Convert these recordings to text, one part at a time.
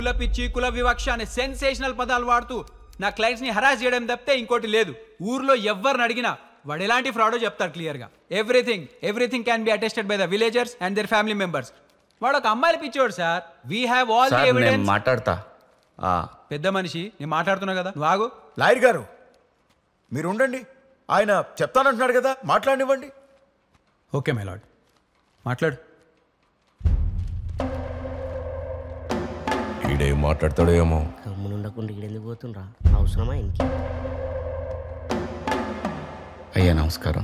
కుల పిచ్చి కుల వివక్ష అనే సెన్సేషనల్ పదాలు వాడుతూ నా క్లయింట్స్ ని హరాస్ చేయడం తప్పితే ఇంకోటి లేదు ఊర్లో ఎవరిని అడిగినా వాడు ఎలాంటి ఫ్రాడో చెప్తారు క్లియర్ గా everything everything can be attested by the villagers and their family members వాడు ఒక అమ్మాయిలు పిచ్చోడు sir we have all the sir నేను ఎవిడెన్స్ మాట్లాడతా ఆ, పెద్ద మనిషి నేను మాట్లాడుతున్నా కదా నువ్వు ఆగు లాయర్ గారు మీరు ఉండండి ఆయన చెప్తానంటున్నాడు కదా మాట్లాడినివ్వండి ఓకే మై లాడ్ మాట్లాడు ఈడేం మాట్లాడతాడో ఏమో గమ్మునుండకుండా ఇక్కడ ఎందుకు పోతుండ్రా అవసరమా ఇంకే అయ్యా నమస్కారం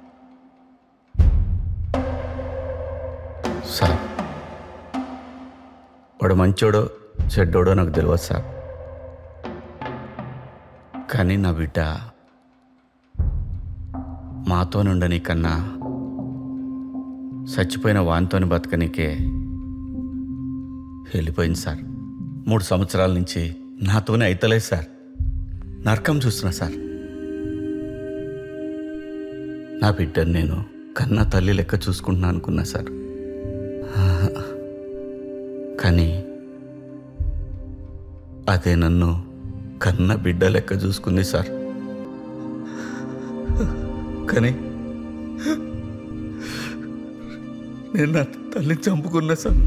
సార్ వాడు మంచోడో చెడ్డోడో నాకు తెలియదు సార్ కానీ నా బిడ్డ మాతో ఉండని కన్నా చచ్చిపోయిన వానితోని బతకనికే వెళ్ళిపోయింది సార్ మూడు సంవత్సరాల నుంచి నాతోనే అయితలేదు సార్ నరకం చూస్తున్నా సార్ నా బిడ్డను నేను కన్న తల్లి లెక్క చూసుకుంటున్నా అనుకున్నా సార్ కానీ అదే నన్ను కన్న బిడ్డ లెక్క చూసుకుంది సార్ కానీ నేను నా తల్లిని చంపుకున్నా సార్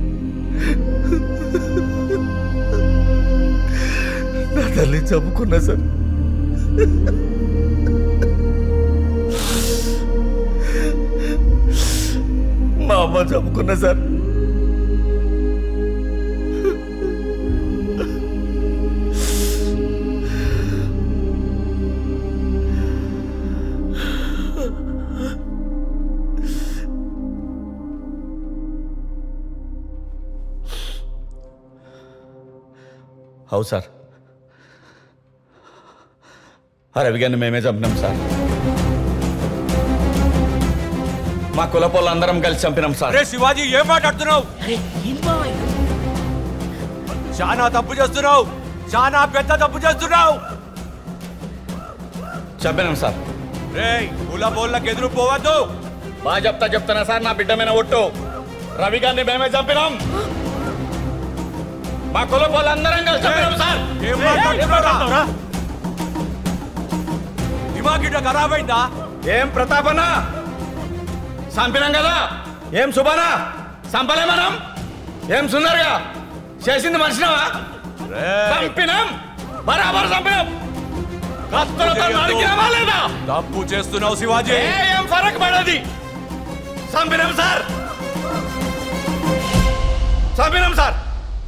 నా తల్లిని చంపుకున్నా సార్ మా అమ్మ చంపుకున్నా సార్ అవు సార్ ఆ రవి గారిని మేమే చంపినాం సార్ మా కులపోళ్ళు అందరం కలిసి చంపినాం సార్ అరే శివాజీ ఏం మాట్లాడుతున్నావు అరే ఏం బావా ఇది? చాలా తప్పు చేస్తున్నావు చాలా పెద్ద తప్పు చేస్తున్నావు చంపినాం సార్ రే కుల బోళ్ళకి ఎదురు పోవద్దు బాగా చెప్తా చెప్తానా సార్ నా బిడ్డ మీద ఒట్టు రవి గారిని మేమే చంపినాం మా కులపోళ్ళు అందరం కలిసి చంపినాం సార్ ఏం మాట్లాడుతున్నావురా దిమాగ్ ఇట్లా ఖరాబ్ అయిందా ఏం ప్రతాపన్న చంపినాం కదా ఏం సుబానా చంపలే మనం ఏం సుందర్గా చేసింది మనిషినవా చంపినాం బరాబర్ చంపినాం కత్తులతో నరికినామా లేదా తప్పు చేస్తున్నావు శివాజీ ఏ, ఏం ఫరక్ పడది చంపినాం సార్ చంపినాం సార్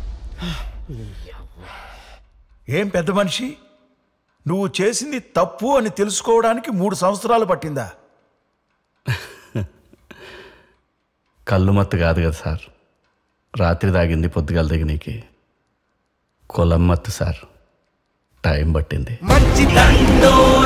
ఏం పెద్ద మనిషి నువ్వు చేసింది తప్పు అని తెలుసుకోవడానికి మూడు సంవత్సరాలు పట్టిందా కళ్ళు మత్తు కాదు కదా సార్ రాత్రి తాగింది పొద్దుగాల దిగనీకి కులం మత్తు సార్ టైం పట్టింది మంచిదండో